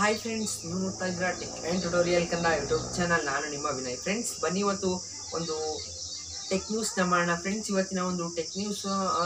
hi friends ನೀವು ನೋಡ್ತಾ ಇದ್ದೀರಾ tech and tutorial Kannada YouTube channel ನಾನು ನಿಮ್ಮ ವಿನಯ್ ಫ್ರೆಂಡ್ಸ್ ಬನ್ನಿ ಇವತ್ತು ಒಂದು ಟೆಕ್ ನ್ಯೂಸ್ನ ಮಾಡೋಣ ಫ್ರೆಂಡ್ಸ್ ಇವತ್ತಿನ ಒಂದು tech news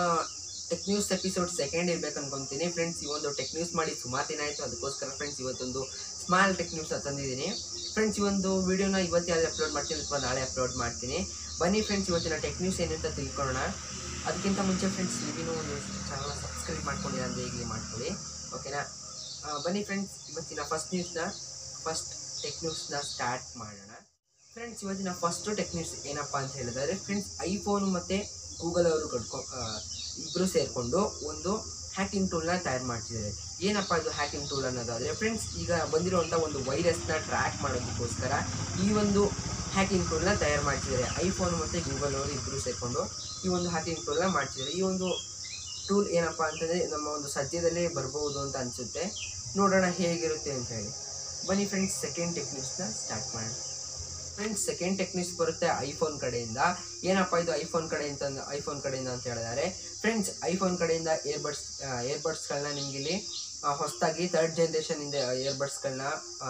tech news episode second ಇರ್ಬೇಕು ಅನ್ಕೊಂತೀನಿ ಫ್ರೆಂಡ್ಸ್ ಈ ಒಂದು ಟೆಕ್ ನ್ಯೂಸ್ ಮಾಡಿ ಸುಮಾರು ದಿನ ಆಯಿತು ಅದಕ್ಕೋಸ್ಕರ ಫ್ರೆಂಡ್ಸ್ ಇವತ್ತೊಂದು ಸ್ಮಾಲ್ ಟೆಕ್ ನ್ಯೂಸ್ನ ತಂದಿದ್ದೀನಿ ಫ್ರೆಂಡ್ಸ್ ಈ ಒಂದು ವಿಡಿಯೋನ ಇವತ್ತು ಯಾವ್ದು ಅಪ್ಲೋಡ್ ಮಾಡ್ತೀನಿ ಅಥವಾ ನಾಳೆ ಅಪ್ಲೋಡ್ ಮಾಡ್ತೀನಿ ಬನ್ನಿ ಫ್ರೆಂಡ್ಸ್ ಇವತ್ತಿನ ಟೆಕ್ ನ್ಯೂಸ್ ಏನಂತ ತಿಳ್ಕೊಳ್ಳೋಣ ಅದಕ್ಕಿಂತ ಮುಂಚೆ ಫ್ರೆಂಡ್ಸ್ ನೀವಿನ್ನೂ ಒಂದು ಚಾನಲ್ನ ಸಬ್ಸ್ಕ್ರೈಬ್ ಮಾಡ್ಕೊಂಡಿಲ್ಲ ಅಂದರೆ ಈಗಲೇ ಮಾಡ್ಕೊಳ್ಳಿ ಓಕೆನಾ ಆ, ಬನ್ನಿ ಫ್ರೆಂಡ್ಸ್ ಇವತ್ತಿನ ಫಸ್ಟ್ ನ್ಯೂಸ್ನ ಫಸ್ಟ್ ಟೆಕ್ ನ್ಯೂಸ್ನ ಸ್ಟಾರ್ಟ್ ಮಾಡೋಣ ಫ್ರೆಂಡ್ಸ್ ಇವತ್ತಿನ ಫಸ್ಟ್ ಟೆಕ್ ನ್ಯೂಸ್ ಏನಪ್ಪ ಅಂತ ಹೇಳಿದ್ರೆ ಫ್ರೆಂಡ್ಸ್ ಐಫೋನ್ ಮತ್ತು ಗೂಗಲ್ ಅವರು ಕಟ್ಕೊ ಇಬ್ಬರು ಸೇರಿಕೊಂಡು ಒಂದು ಹ್ಯಾಕಿಂಗ್ ಟೂಲ್ನ ತಯಾರು ಮಾಡ್ತಿದ್ದಾರೆ ಏನಪ್ಪ ಇದು ಹ್ಯಾಕಿಂಗ್ ಟೂಲ್ ಅನ್ನೋದಾದರೆ ಫ್ರೆಂಡ್ಸ್ ಈಗ ಬಂದಿರುವಂಥ ಒಂದು ವೈರಸ್ನ ಟ್ರ್ಯಾಕ್ ಮಾಡೋದಕ್ಕೋಸ್ಕರ ಈ ಒಂದು ಹ್ಯಾಕಿಂಗ್ ಟೂಲ್ನ ತಯಾರು ಮಾಡ್ತಿದ್ದಾರೆ ಐಫೋನ್ ಮತ್ತು ಗೂಗಲ್ ಅವರು ಇಬ್ಬರು ಸೇರಿಕೊಂಡು ಈ ಒಂದು ಹ್ಯಾಕಿಂಗ್ ಟೂಲ್ನ ಮಾಡ್ತಿದ್ದಾರೆ ಈ ಒಂದು ಟೂಲ್ ಏನಪ್ಪ ಅಂತಂದರೆ ನಮ್ಮ ಒಂದು ಸದ್ಯದಲ್ಲೇ ಬರ್ಬೋದು ಅಂತ ಅನಿಸುತ್ತೆ ನೋಡೋಣ ಹೇಗಿರುತ್ತೆ ಅಂತ ಹೇಳಿ ಬನ್ನಿ ಫ್ರೆಂಡ್ಸ್ ಸೆಕೆಂಡ್ ಟೆಕ್ನಿಕ್ಸ್ನ ಸ್ಟಾರ್ಟ್ ಮಾಡೋಣ ಫ್ರೆಂಡ್ಸ್ ಸೆಕೆಂಡ್ ಟೆಕ್ನಿಕ್ಸ್ ಬರುತ್ತೆ ಐಫೋನ್ ಕಡೆಯಿಂದ ಏನಪ್ಪ ಇದು ಐಫೋನ್ ಕಡೆಯಿಂದ ಐಫೋನ್ ಕಡೆಯಿಂದ ಅಂತ ಹೇಳಿದರೆ ಫ್ರೆಂಡ್ಸ್ ಐಫೋನ್ ಕಡೆಯಿಂದ ಇಯರ್ಬಡ್ಸ್ ಇಯರ್ಬಡ್ಸ್ಗಳನ್ನ ನಿಮ್ಗೆ ಇಲ್ಲಿ ಹೊಸದಾಗಿ ಥರ್ಡ್ ಜನ್ರೇಷನಿಂದ ಇಯರ್ಬಡ್ಸ್ಗಳನ್ನ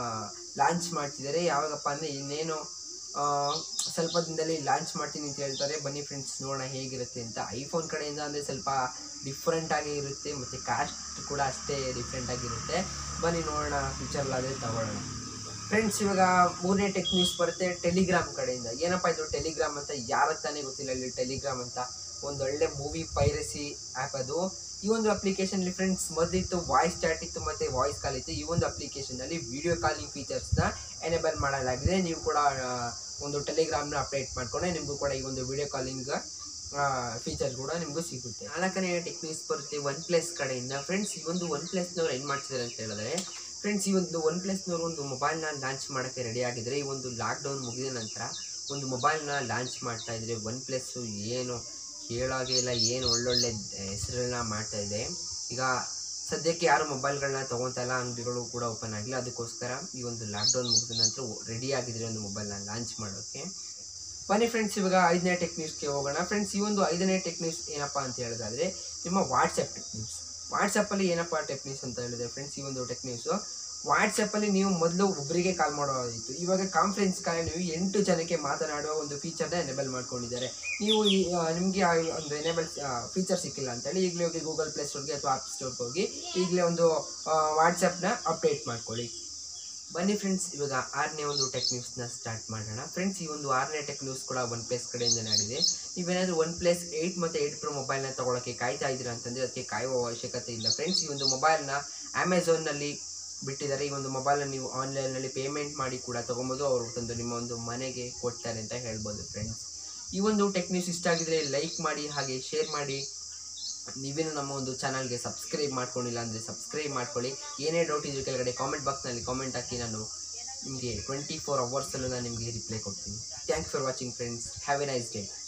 ಲಾಂಚ್ ಮಾಡ್ತಿದ್ದಾರೆ ಯಾವಾಗಪ್ಪ ಅಂದರೆ ಇನ್ನೇನು ಆ, ಸ್ವಲ್ಪ ದಿನದಲ್ಲಿ ಲಾಂಚ್ ಮಾಡ್ತೀನಿ ಅಂತ ಹೇಳ್ತಾರೆ ಬನ್ನಿ ಫ್ರೆಂಡ್ಸ್ ನೋಡೋಣ ಹೇಗಿರುತ್ತೆ ಅಂತ ಐಫೋನ್ ಕಡೆಯಿಂದ ಅಂದರೆ ಸ್ವಲ್ಪ ಡಿಫ್ರೆಂಟ್ ಆಗಿ ಇರುತ್ತೆ ಮತ್ತು ಕಾಸ್ಟ್ ಕೂಡ ಅಷ್ಟೇ ಡಿಫ್ರೆಂಟ್ ಆಗಿರುತ್ತೆ ಬನ್ನಿ ನೋಡೋಣ ಫ್ಯೂಚರ್ಲಾದರೆ ತಗೊಳ್ಳೋಣ ಫ್ರೆಂಡ್ಸ್ ಇವಾಗ ಮೂರನೇ ಟೆಕ್ ನ್ಯೂಸ್ ಬರುತ್ತೆ ಟೆಲಿಗ್ರಾಮ್ ಕಡೆಯಿಂದ ಏನಪ್ಪ ಇದು ಟೆಲಿಗ್ರಾಮ್ ಅಂತ ಯಾರ ತಾನೇ ಗೊತ್ತಿಲ್ಲ ಇಲ್ಲಿ ಟೆಲಿಗ್ರಾಮ್ ಅಂತ ಒಂದು ಒಳ್ಳೆ ಮೂವಿ ಪೈರಸಿ ಆ್ಯಪ್ ಅದು ಈ ಒಂದು ಅಪ್ಲಿಕೇಶನ್ಲಿ ಫ್ರೆಂಡ್ಸ್ ಮೊದಲಿತ್ತು ವಾಯ್ಸ್ ಚಾಟ್ ಇತ್ತು ಮತ್ತು ವಾಯ್ಸ್ ಕಾಲ್ ಇತ್ತು ಈ ಒಂದು ಅಪ್ಲಿಕೇಶನಲ್ಲಿ ವಿಡಿಯೋ ಕಾಲಿಂಗ್ ಫೀಚರ್ಸ್ನ ಎನೇಬಲ್ ಮಾಡಲಾಗಿದೆ ನೀವು ಕೂಡ ಆ, ಒಂದು ಟೆಲಿಗ್ರಾಮ್ನ ಅಪ್ಡೇಟ್ ಮಾಡಿಕೊಂಡ್ರೆ ನಿಮಗೂ ಕೂಡ ಈ ಒಂದು ವಿಡಿಯೋ ಕಾಲಿಂಗ್ ಫೀಚರ್ ಕೂಡ ನಿಮಗೂ ಸಿಗುತ್ತೆ ನಾಲ್ಕನೇ ಟೆಕ್ನಿಕ್ಸ್ ಬರುತ್ತೆ ಒನ್ ಪ್ಲಸ್ ಕಡೆಯಿಂದ ಫ್ರೆಂಡ್ಸ್ ಈ ಒಂದು ಒನ್ ಪ್ಲಸ್ನವ್ರು ಏನು ಮಾಡ್ತಿದ್ದಾರೆ ಅಂತ ಹೇಳಿದ್ರೆ ಫ್ರೆಂಡ್ಸ್ ಈ ಒಂದು ಒನ್ ಪ್ಲಸ್ನವರು ಒಂದು ಮೊಬೈಲ್ನ ಲಾಂಚ್ ಮಾಡೋಕ್ಕೆ ರೆಡಿ ಆಗಿದ್ರೆ ಈ ಒಂದು ಲಾಕ್ಡೌನ್ ಮುಗಿದ ನಂತರ ಒಂದು ಮೊಬೈಲ್ನ ಲಾಂಚ್ ಮಾಡ್ತಾ ಇದ್ರೆ ಒನ್ ಪ್ಲಸ್ಸು ಏನು ಹೇಳೋಗೆ ಇಲ್ಲ ಏನು ಒಳ್ಳೊಳ್ಳೆ ಹೆಸರನ್ನ ಮಾಡ್ತಾ ಇದೆ ಈಗ ಸದ್ಯಕ್ಕೆ ಯಾರು ಮೊಬೈಲ್ಗಳನ್ನ ತೊಗೊತಾ ಇಲ್ಲ ಅಂಗಡಿಗಳು ಕೂಡ ಓಪನ್ ಆಗಿಲ್ಲ ಅದಕ್ಕೋಸ್ಕರ ಈ ಒಂದು ಲಾಕ್ಡೌನ್ ಮುಗಿದ ನಂತರ ರೆಡಿ ಆಗಿದ್ರೆ ಒಂದು ಮೊಬೈಲ್ನ ಲಾಂಚ್ ಮಾಡೋಕ್ಕೆ ಬನ್ನಿ ಫ್ರೆಂಡ್ಸ್ ಇವಾಗ ಐದನೇ ಟೆಕ್ ನ್ಯೂಸ್ಗೆ ಹೋಗೋಣ ಫ್ರೆಂಡ್ಸ್ ಈ ಒಂದು ಐದನೇ ಟೆಕ್ ನ್ಯೂಸ್ ಏನಪ್ಪ ಅಂತ ಹೇಳಿದ್ರೆ ನಿಮ್ಮ ವಾಟ್ಸಪ್ ಟೆಕ್ ನ್ಯೂಸ್ ವಾಟ್ಸಪ್ಪಲ್ಲಿ ಏನಪ್ಪ ಟೆಕ್ ನ್ಯೂಸ್ ಅಂತ ಹೇಳಿದ್ರೆ ಫ್ರೆಂಡ್ಸ್ ಈ ಒಂದು ಟೆಕ್ ನ್ಯೂಸು ವಾಟ್ಸಪ್ಪಲ್ಲಿ ನೀವು ಮೊದಲು ಒಬ್ಬರಿಗೆ ಕಾಲ್ ಮಾಡೋದಿತ್ತು ಇವಾಗ ಕಾನ್ಫರೆನ್ಸ್ ಕಾಲ್ ನೀವು ಎಂಟು ಜನಕ್ಕೆ ಮಾತನಾಡುವ ಒಂದು ಫೀಚರ್ನ ಎನೇಬಲ್ ಮಾಡ್ಕೊಂಡಿದ್ದಾರೆ ನೀವು ಈ ನಿಮಗೆ ಒಂದು ಎನೇಬಲ್ ಫೀಚರ್ ಸಿಕ್ಕಿಲ್ಲ ಅಂತೇಳಿ ಈಗಲೇ ಹೋಗಿ ಗೂಗಲ್ ಪ್ಲೇ ಸ್ಟೋರ್ಗೆ ಅಥವಾ ಆಪ್ ಸ್ಟೋರ್ಗೆ ಹೋಗಿ ಈಗಲೇ ಒಂದು ವಾಟ್ಸಪ್ನ ಅಪ್ಡೇಟ್ ಮಾಡ್ಕೊಳ್ಳಿ ಬನ್ನಿ ಫ್ರೆಂಡ್ಸ್ ಇವಾಗ ಆರನೇ ಒಂದು ಟೆಕ್ ನ್ಯೂಸ್ನ ಸ್ಟಾರ್ಟ್ ಮಾಡೋಣ ಫ್ರೆಂಡ್ಸ್ ಈ ಒಂದು ಆರನೇ ಟೆಕ್ ನ್ಯೂಸ್ ಕೂಡ ಒನ್ ಪ್ಲಸ್ ಕಡೆಯಿಂದನೇ ಆಗಿದೆ ನೀವೇನಾದರೂ ಒನ್ ಪ್ಲಸ್ ಏಯ್ಟ್ ಮತ್ತು ಏಯ್ಟ್ ಪ್ರೋ ಮೊಬೈಲ್ನ ತೊಗೊಳಕ್ಕೆ ಕಾಯ್ತಾ ಇದ್ದೀರಾ ಅಂತಂದರೆ ಅದಕ್ಕೆ ಕಾಯುವ ಅವಶ್ಯಕತೆ ಇಲ್ಲ ಫ್ರೆಂಡ್ಸ್ ಈ ಒಂದು ಮೊಬೈಲ್ನ ಅಮೆಝಾನ್ನಲ್ಲಿ ಬಿಟ್ಟಿದ್ದಾರೆ ಈ ಒಂದು ಮೊಬೈಲ್ನ ನೀವು ಆನ್ಲೈನಲ್ಲಿ ಪೇಮೆಂಟ್ ಮಾಡಿ ಕೂಡ ತೊಗೊಬೋದು ಅವರು ತಂದು ನಿಮ್ಮ ಒಂದು ಮನೆಗೆ ಕೊಡ್ತಾರೆ ಅಂತ ಹೇಳ್ಬೋದು ಫ್ರೆಂಡ್ಸ್ ಈ ಒಂದು ಟೆಕ್ ನ್ಯೂಸ್ ಇಷ್ಟ ಆಗಿದ್ರೆ ಲೈಕ್ ಮಾಡಿ ಹಾಗೆ ಶೇರ್ ಮಾಡಿ ನೀವೇನು ನಮ್ಮ ಒಂದು ಚಾನಲ್ಗೆ ಸಬ್ಸ್ಕ್ರೈಬ್ ಮಾಡ್ಕೊಂಡಿಲ್ಲ ಅಂದರೆ ಸಬ್ಸ್ಕ್ರೈಬ್ ಮಾಡ್ಕೊಳ್ಳಿ ಏನೇ ಡೌಟ್ ಇದ್ರೆ ಕೆಳಗಡೆ ಕಾಮೆಂಟ್ ಬಾಕ್ಸ್ನಲ್ಲಿ ಕಾಮೆಂಟ್ ಹಾಕಿ ನಾನು ನಿಮಗೆ ಟ್ವೆಂಟಿ ಫೋರ್ ಅವರ್ಸಲ್ಲೂ ನಾನು ನಿಮಗೆ ರಿಪ್ಲೈ ಕೊಡ್ತೀನಿ thanks for watching friends have a nice day